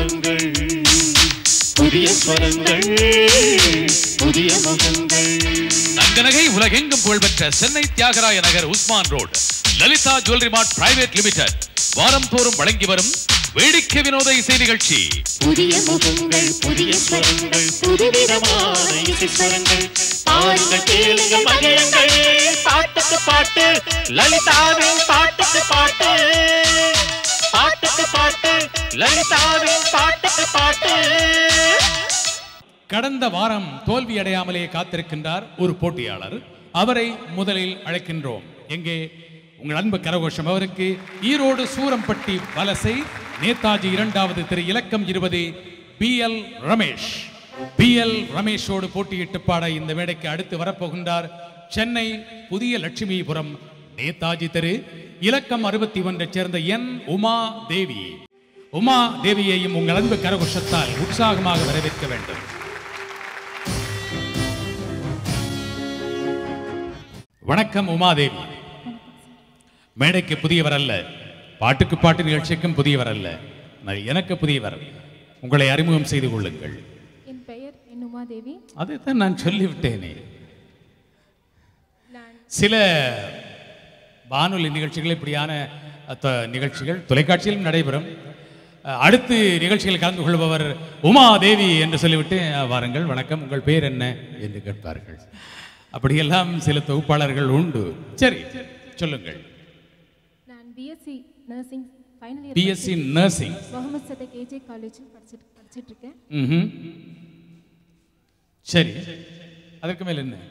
முகங்கள் புதிய ஸ்வரங்கள் புதிய முகங்கள் தங்கநகை உலகெங்கும் புகழ்பெற்ற Chennai Thyagaraya Nagar Usman road Lalitha jewellery mart private limited வாரம் தோறும் வழங்கி வரும் வேடிக்கை வினோத இசை நிகழ்ச்சி புதிய முகங்கள் புதிய ஸ்வரங்கள் புதுவிதமான இசை ஸ்வரங்கள் பாருங்கள் கேளுங்கள் மகிழுங்கள் பாட்டுக்கு பாட்டு லலிதாவின் பாட்டுக்கு பாட்டு பாட்டுக்கு பாட்டு லலிதாவின் பாட்டுக்கு பாட்டு கடந்த வாரம் தோல்வி அடையாமலே காத்திருக்கின்றார் ஒரு போட்டியாளர் அவரை முதலில் அழைக்கின்றோம் எங்கே உங்கள் அன்பு கரகோஷம் அவருக்கு ஈரோடு சூரம்பட்டி வலசை நேதாஜி இரண்டாவது திரு இலக்கம் இருபது P L Ramesh P L ரமேஷோடு போட்டியிட்டு பாட இந்த மேடைக்கு அடுத்து வரப்போகின்றார் சென்னை புதிய லட்சுமிபுரம் நேதாஜி தெரு இலக்கம் அறுபத்தி ஒன்றைச் சேர்ந்த என் உமா தேவி உமா தேவியையும் உங்கள் அன்பு கரகோஷத்தால் உற்சாகமாக வரவேற்க வேண்டும் வணக்கம் உமாதேவி மேடைக்கு புதியவர் அல்ல பாட்டுக்கு பாட்டு நிகழ்ச்சிக்கும் புதியவர் அல்ல நான் எனக்கு புதியவர் உங்களை அறிமுகம் செய்து கொள்ளுங்கள் என் பெயர் என் உமாதேவி அதைத்தான் நான் சொல்லிவிட்டேனே நான் சில வானொலி நிகழ்ச்சிகள் இப்படியான அத்த- நிகழ்ச்சிகள் தொலைக்காட்சியிலும் நடைபெறும் அஹ், அடுத்து நிகழ்ச்சியில் கலந்து கொள்பவர் உமா தேவி என்று சொல்லிவிட்டு "அஹ், வாருங்கள் வணக்கம் உங்கள் பேர் என்ன என்று கேட்பார்கள் அப்படியெல்லாம் சில தொகுப்பாளர்கள் உண்டு சரி சொல்லுங்கள் நான் BSc nursing final year BSc nursing Mohamed Sathak KJ காலேஜில் படிச்சுட்டு படிச்சுட்டு இருக்கேன் ம்ஹும். சரி அதற்கு மேல் என்ன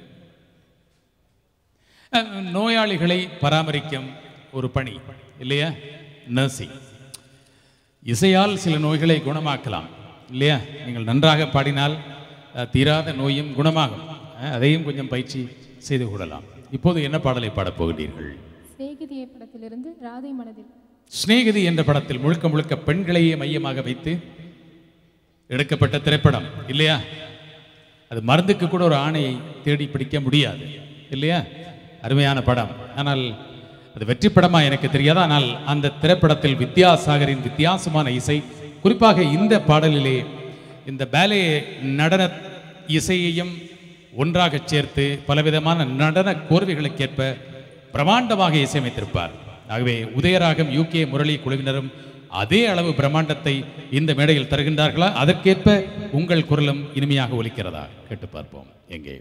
அஹ், நோயாளிகளை பராமரிக்கும் ஒரு பணி இல்லையா நர்சிங் இசையால் சில நோய்களை குணமாக்கலாம் இல்லையா நீங்கள் நன்றாக பாடினால் அஹ், தீராத நோயும் குணமாகும் அஹ், அதையும் கொஞ்சம் பயிற்சி செய்து கொள்ளலாம் இப்போது என்ன பாடலை பாடப் போகிறீர்கள் சிநேகிதிய படத்திலிருந்து ராதை மனதில் சிநேகிதி என்ற படத்தில் முழுக்க முழுக்க பெண்களையே மையமாக வைத்து எடுக்கப்பட்ட திரைப்படம் இல்லையா அது மருந்துக்கு கூட ஒரு ஆணையை தேடி பிடிக்க முடியாது இல்லையா அருமையான படம் ஆனால் அது வெற்றி படமா எனக்கு தெரியாது ஆனால் அந்த திரைப்படத்தில் வித்யாசாகரின் வித்தியாசமான இசை குறிப்பாக இந்த பாடலிலே இந்த பேலே நடன இசையையும் ஒன்றாக சேர்த்து பலவிதமான நடன கோர்வைகளுக்கேற்ப பிரமாண்டமாக இசையமைத்திருப்பார் ஆகவே உதயராகம் யூகே முரளி குழுவினரும் அதே அளவு பிரம்மாண்டத்தை இந்த மேடையில் தருகின்றார்களா அதற்கேற்ப உங்கள் குரலும் இனிமையாக ஒலிக்கிறதா கேட்டு பார்ப்போம் எங்கே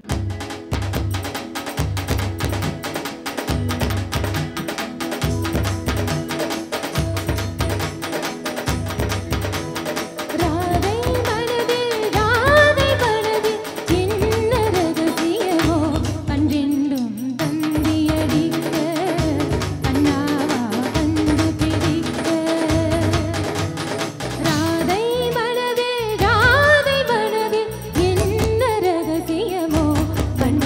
ராதை மனதில் ராதை மனதில் என்ன ரகசியமோ அன்றென்றும் தந்தியடிக்க கண்ணாவா வந்து பிடிக்க ராதை மனதில் ராதை மனதில் என்ன ரகசியமோ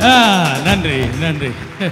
ஆ, நன்றி நன்றி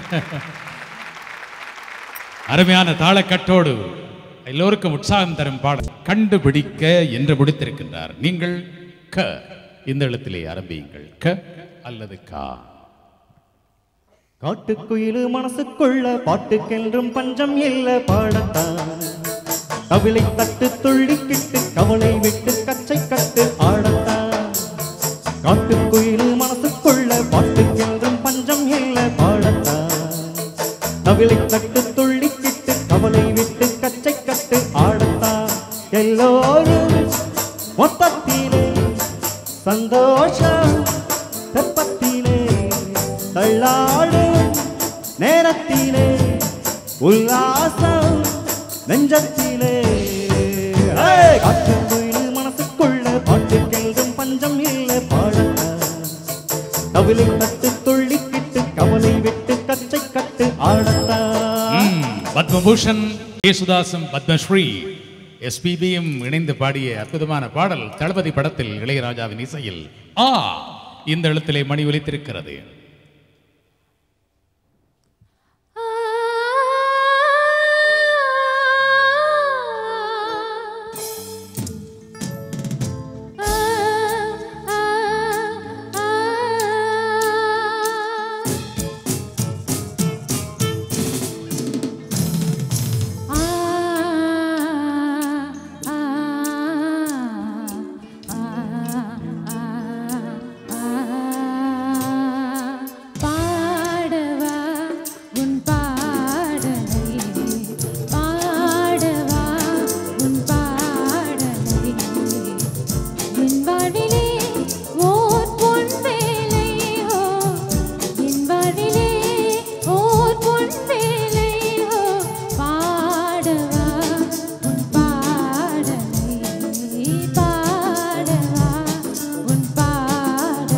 அருமையான தாளக்கட்டோடு எல்லோருக்கும் உற்சாகம் தரும் பாடல் கண்டுபிடிக்க என்று முடித்திருக்கின்றார் நீங்கள் க இந்த எழுத்திலே ஆரம்பியுங்கள் க அல்லது கா காட்டுக்குயிலு மனசுக்குள்ள பாட்டுக்கென்றும் பஞ்சம் இல்ல பாடத்தான் கவிளை தட்டு துள்ளிக்கிட்டு கவலை விட்டு கச்சை கட்டு ஆடத்தான் காட்டுக்குயிலு மனசுக்குள்ள பாட்டுக்கென்றும் பஞ்சம் இல்ல பாடத்தான் கவிளை தட்டு துள்ளிக்கிட்டு கவலை விட்டு கச்சை கட்டு ஆடத்தான் எல்லோரும் மொத்தத்திலே சந்தோஷம் தெப்பத்திலே தள்ளாடும் நேரத்திலே உல்லாசம் நெஞ்சத்திலே ஏய், காட்டுக்குயில் மனசுக்குள்ள பாட்டுக்கெங்கும் பஞ்சம் இல்லை பாடத்தான் கவிலை தட்டு துள்ளிக்கிட்டு கவலை விட்டு கச்சை கட்டு ஆடத்தான் ம், பத்மபூஷன் யேசுதாசும் பத்மஸ்ரீ எஸ்பிபியும் இணைந்து பாடிய அற்புதமான பாடல் தளபதி படத்தில் இளையராஜாவின் இசையில் ஆ இந்த எழுத்திலே மணி ஒலித்திருக்கிறது பாடவா உன் பாடலை பாடவா உன் பாடலை என் வாழ்விலே ஓர் பொன் வேலை ஓ என் வாழ்விலே ஓர் பொன் வேலை ஓ பாடவா உன் பாடலை பாடவா உன் பாடலை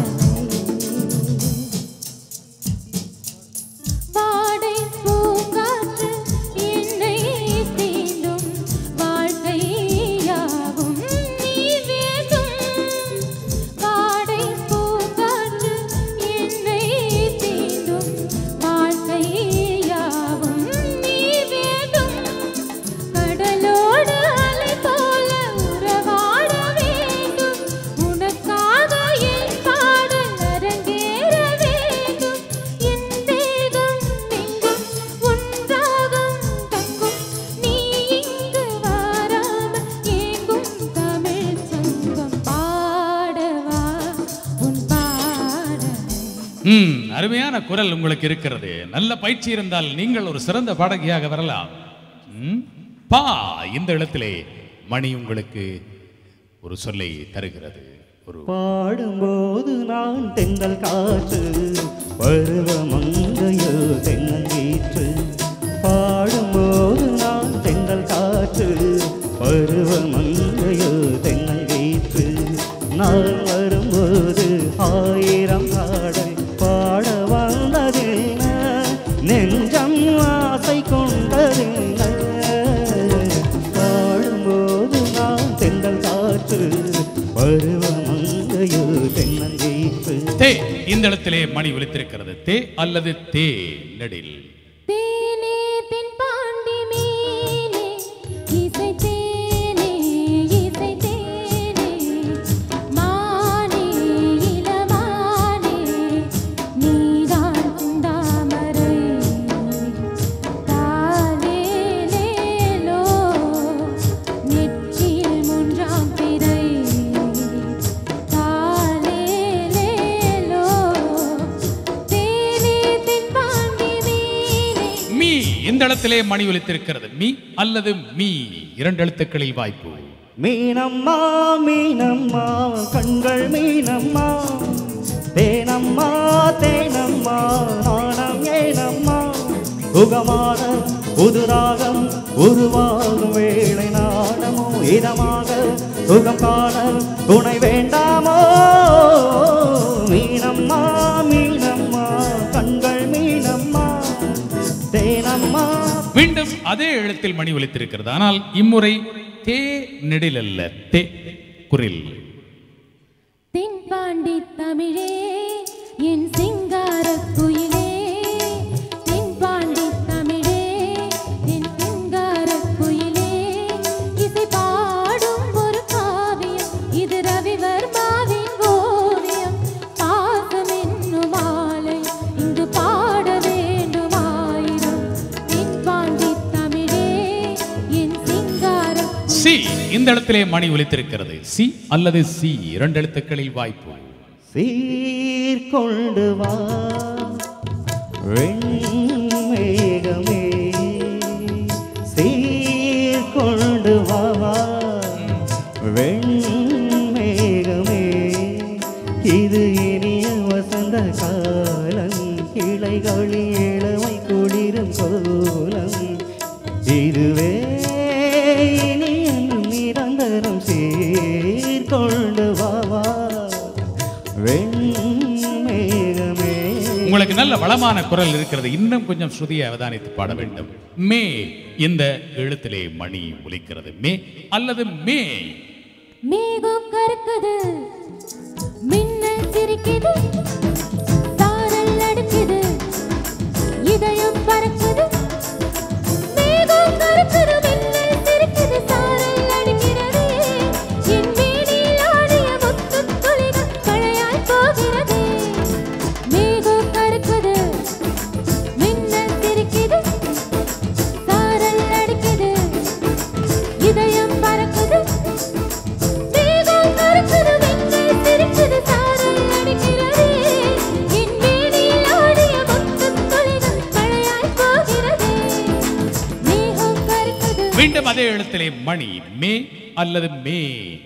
வாடை பூங்காற்று என்னை தீண்டும் வாழ்க்கையாகும் நீ வேண்டும் வாடை பூங்காற்று என்னை தீண்டும் வாழ்க்கையாகும் நீ வேண்டும் கடலோடு அலை போல உறவாட வேண்டும் உனக்காக என் பாடல் அரங்கேற வேண்டும் என் தேகம் எங்கும் ஒன்றாகம் தங்கும் நீ இங்கு வாராமல் ஏங்கும் தமிழ் சொந்தம் பாடவா உன் பாடலை ம் அருமையான குரல் உங்களுக்கு இருக்கிறது நல்ல பயிற்சி இருந்தால் நீங்கள் ஒரு சிறந்த பாடகியாக வரலாம் ம், பா இந்த இடத்திலே மணி உங்களுக்கு ஒரு சொல்லை தருகிறது ஒரு பாடும்போது நான் தென்றல் காற்று பருவமங்கையோ தென்னங்கீற்று பாடும்போது நான் தென்றல் காற்று பருவமங்கையோ தென்னங்கீற்று நான் வரும்போது ஆயிரம் பாடல் பாட வந்ததென்ன நெஞ்சம் ஆசை கொண்டதென்ன பாடும்போது நான் தென்றல் காற்று பருவமங்கையோ தென்னங்கீற்று தே இந்த இடத்திலே மணி ஒலித்திருக்கிறது தே அல்லது தே நெடில் தேனே தென்பாண்டி மீனே இசை தேனே இசை தேனே மானே இளமானே நீதான் தாமரை தாலேலேலோ நெற்றியில் மூன்றாம் பிறை தாலேலேலோ தேனே தென்பாண்டி மீனே மீ இந்த இடத்திலே மணி ஒலித்திருக்கிறது மீ அல்லது மீ இரண்டு எழுத்துக்களில் வாய்ப்பு மீனம்மா மீனம்மா கண்கள் மீனம்மா தேனம்மா தேனம்மா நாணம் ஏனம்மா சுகமான புதுராகம் உருவாகும் வேளை நாடமோ இதமாக சுகம் காண துணை வேண்டாமோ மீனம்மா மீனம்மா கண்கள் மீனம்மா தேனம்மா மீண்டும் அதே எழுத்தில் மணி ஒலித்திருக்கிறது ஆனால் இம்முறை தே நெடில் அல்ல தே குரில் தென்பாண்டி தமிழே என் சிங்கார இந்த இடத்திலே மணி ஒலித்திருக்கிறது சி அல்லது சி இரண்டு எழுத்துக்களில் வாய்ப்பு சீர்கொண்டு வா வெண்மேகமே சீர்கொண்டு வா வா வெண்மேகமே இது இனிய வசந்த காலம் கிளைகளில் இளமை குளிரும் கோலம் இதுவே இனிய நிரந்தரம் சீர்கொண்டு வா வா வெண்மேகமே உங்களுக்கு நல்ல வளமான குரல் இருக்கிறது இன்னும் கொஞ்சம் ஸ்ருதியை அவதானித்து பாட வேண்டும் மே இந்த எழுத்திலே மணி ஒலிக்கிறது மே அல்லது மே மேகம் கருக்குது மின்னல் சிரிக்குது சாரல் அடிக்குது இதயம் பறக்குது மேகம் கருக்குது மின்னல் சிரிக்குது சாரல் அடிக்கிறது என் மேனில் ஆடிய முத்துத் துளிகள் மழையாய் போகிறது மேகம் கருக்குது மின்னல் சிரிக்குது சாரல் அடிக்குது இதயம் பறக்குது மேகம் கருக்குது மின்னல் சிரிக்குது சாரல் அடிக்கிறது என் மேனில் ஆடிய முத்துத் துளிகள் மழையாய் போகிறது மேகம் கருக்குது மீண்டும் அதே எழுத்திலே மணி மே அல்லது மே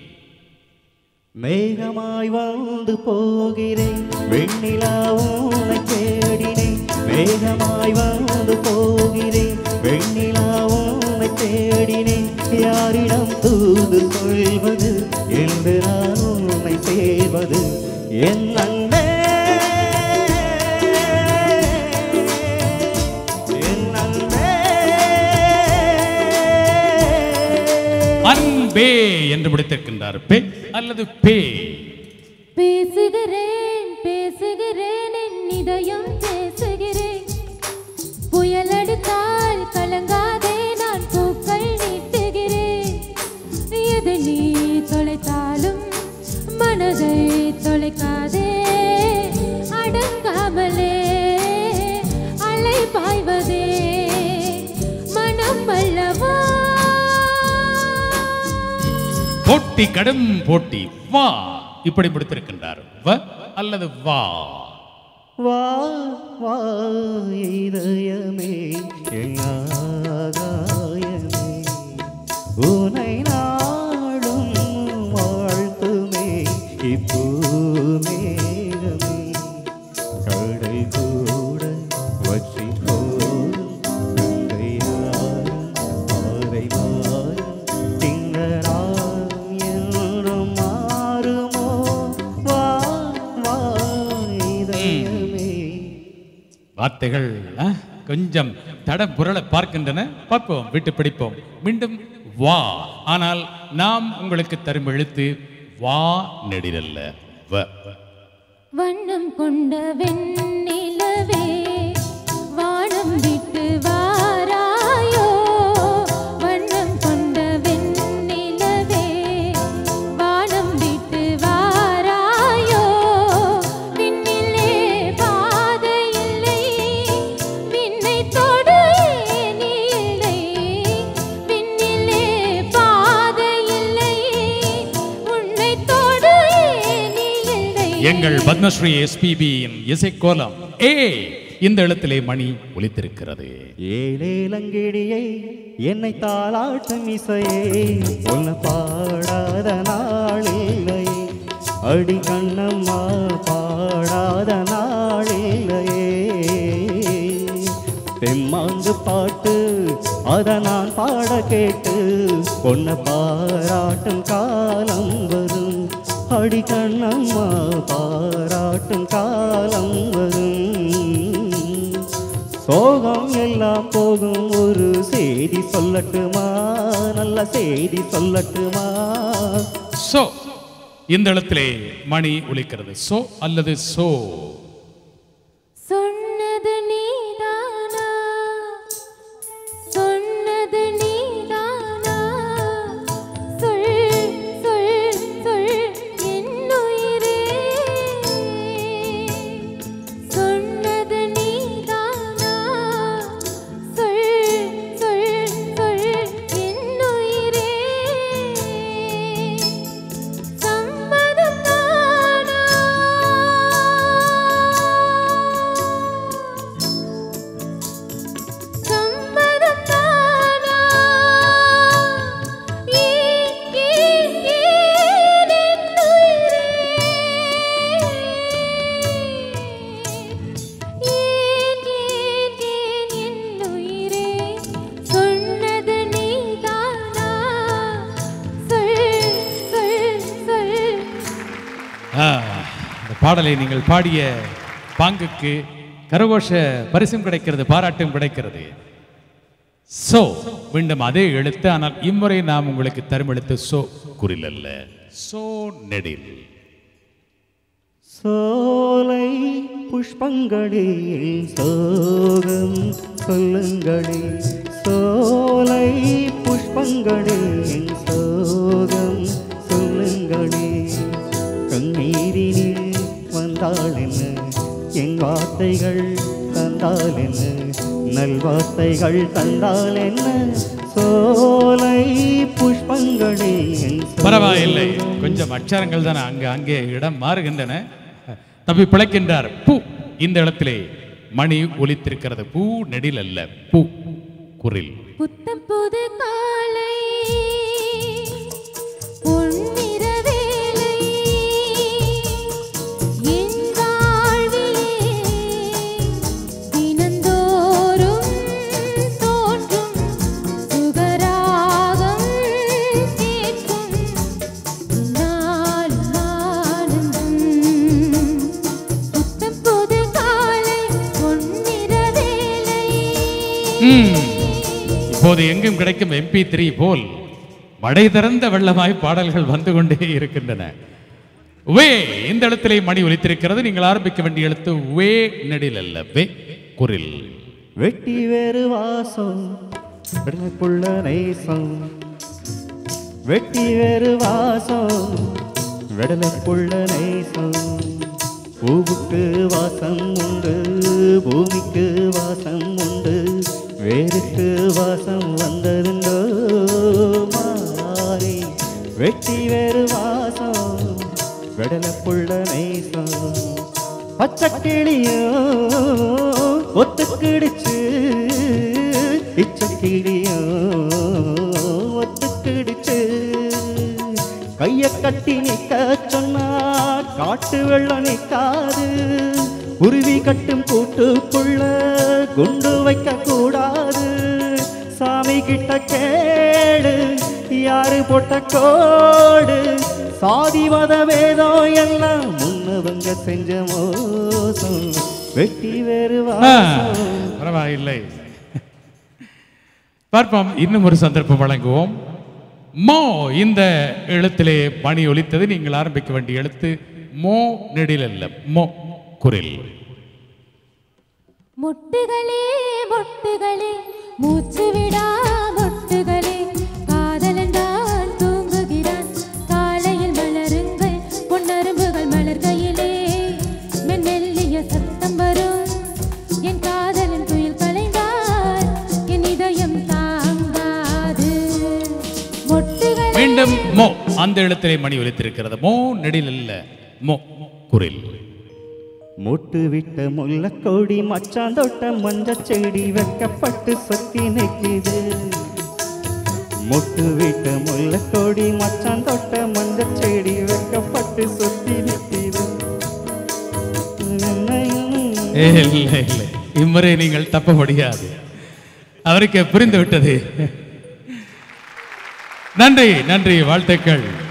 மேகமாய் வந்து போகிறேன் வெண்ணிலா உன்னை தேடினேன் மேகமாய் வந்து போகிறேன் வெண்ணிலா உன்னை தேடினேன் யாரிடம் தூது கொள்வது என்று நான் உன்னை சேர்வது என் அன்பே என் அன்பே அன்பே என்று முடித்திருக்கின்றார் பே அல்லது பே பேசுகிறேன் பேசுகிறேன் என் இதயம் பேசுகிறேன் புயல் அடித்தால் கலங்காதே நான் பூக்கள் நீட்டுகிறேன் எதை நீ தொலைத்தாலும் மனதை தொலைக்காதே அடங்காமலே அலை பாய்வதே மனம் அல்லவா போட்டி கடும் போட்டி வா இப்படி முடித்திருக்கின்றார் வ அல்லது வா வா வா இதயமே என் ஆகாயமே உனை நாடும் வாழ்த்துமே இப்பூமேகமே கடல் கூட வற்றி போடும் கங்கையாரும் பாறை மாறும் திங்களாம் என்றும் மாறுமோ வா வா இதயமே வார்த்தைகள் ஆ, கொஞ்சம் தடம் புரள பார்க்கின்றன பார்ப்போம் விட்டு பிடிப்போம் மீண்டும் வா ஆனால் நாம் உங்களுக்கு தரும் எழுத்து வா நெடிலல்ல வ வண்ணம் கொண்ட வெண்ணிலவே வானம் விட்டு வாராயோ வண்ணம் கொண்ட வெண்ணிலவே வானம் விட்டு வாராயோ விண்ணிலே பாதை இல்லை விண்ணை தொடு ஏணி இல்லை விண்ணிலே பாதை இல்லை உன்னை தொடு ஏணி இல்லை எங்கள் பத்மஸ்ரீ எஸ்பிபியின் இசைக்கோலம் ஏ இந்த எழுத்திலே மணி ஒலித்திருக்கிறது ஏழேலங்கிடியை என்னை தாளாட்டும் இசையே உன்னை பாடாத நாளில்லை அடி கண்ணம்மா பாடாத நாளில்லையே தெம்மாங்கு பாட்டு அத நான் பாட கேட்டு பொன்ன பாராட்டும் காலம் வரும் அடி கண்ணம்மா பாராட்டும் காலம் வரும் சோகம் எல்லாம் போகும் ஒரு செய்தி சொல்லட்டுமா நல்ல செய்தி சொல்லட்டுமா சோ இந்த இடத்திலே மணி ஒலிக்கிறது சோ அல்லது சோ சொன்னது நீதானா சொன்னது நீதானா சொல் சொல் சொல் என்னுயிரே சொன்னது நீதானா சொல் சொல் சொல் என்னுயிரே ஆ, இந்த பாடலை நீங்கள் பாடிய பாங்குக்கு கரகோஷ பரிசும் கிடைக்கிறது பாராட்டும் கிடைக்கிறது சோ மீண்டும் அதே எழுத்து ஆனால் இம்முறை நாம் உங்களுக்கு தரும் எழுத்து சோ குறில் அல்ல சோ நெடில் சோலை புஷ்பங்களில் சோகம் சொல்லுங்களே சோலை புஷ்பங்களில் சோகம் சொல்லுங்களே கண்ணீரினில் வந்தால் என்ன என் வார்த்தைகள் தந்தால் என்ன நல்வார்த்தைகள் தந்தால் என்ன சோலை புஷ்பங்களே என் சோகம் பரவாயில்லை கொஞ்சம் அட்சரங்கள் தான் அங்கே அங்கே இடம் மாறுகின்றன தப்பி பிழைக்கின்றார் பூ இந்த இடத்திலே மணி ஒலித்திருக்கிறது பூ நெடில் அல்ல பூ குரில் புத்தம் புது காலை பொன்னிற வேலை என் வாழ்விலே தினந்தோறும் தோன்றும் சுகராகம் கேட்கும் நாளும் ஆனந்தம் புத்தம் புது காலை பொன்னிற வேலை ம். இப்போது எங்கும் கிடைக்கும் எம்பி த்ரீ போல் மடை திறந்த வெள்ளமாய் பாடல்கள் வந்து கொண்டே இருக்கின்றன வே இந்த இடத்திலே மணி ஒலித்திருக்கிறது நீங்கள் ஆரம்பிக்க வேண்டிய எழுத்து வே நெடில் அல்ல வே குரில் வெட்டி வேறு வாசம் விடலைப்புள்ள நேசம் வெட்டி வேறு வாசம் விடலைப்புள்ள நேசம் பூவுக்கு வாசம் உண்டு பூமிக்கு வாசம் உண்டு வேருக்கு வாசம் வந்ததுண்டோ மாறி வெட்டி வேறு வாசம் விடலைப்புள்ள நேசம் பச்சை கிளியோ ஒத்துக்கிடுச்சு இச்ச கிளியோ ஒத்துக்கிடுச்சு கைய கட்டி நிக்க சொன்னா காட்டு வெள்ளம் நிக்காது உருவி கட்டும் கூட்டுக்குள்ள குண்டு வைக்க கூடாது சாமி கிட்ட கேடு யாரு போட்ட கோடு சாதி மத வேதம் எல்லாம் முன்னவங்க செஞ்ச மோசம் வெட்டி வேறு ஆ, வாசம் பரவாயில்லை பார்ப்போம் இன்னும் ஒரு சந்தர்ப்பம் வழங்குவோம் மோ இந்த எழுத்திலே மணி ஒலித்தது நீங்கள் ஆரம்பிக்க வேண்டிய எழுத்து மோ நெடில் அல்ல மோ குரில் மொட்டுகளே மொட்டுகளே மூச்சு விடா மொட்டுகளே காதலன்தான் தூங்குகிறான் காலையில் மலருங்கள் பொன்னரும்புகள் மலர்கையிலே மெல்லிய சத்தம் வரும் என் காதலன் துயில் கலைந்தார் என் இதயம் தாங்காது மொட்டுகளே மீண்டும் மோ அந்த எழுத்திலே மணி ஒலித்திருக்கிறது மோ நெடில் அல்ல மோ குரில் மொட்டு விட்ட முல்லக்கோடி மச்சான் தொட்ட மஞ்சள் செடி வைக்கப்பட்டு சொக்கி நிற்கிது மொட்டு விட்ட முல்லக்கோடி மச்சான் தொட்ட மஞ்சள் செடி வைக்கப்பட்டு சொக்கி நிற்கிது ஏ, இல்லை இல்லை இம்முறை நீங்கள் தப்ப முடியாது அவருக்கு புரிந்து விட்டது நன்றி நன்றி வாழ்த்துக்கள்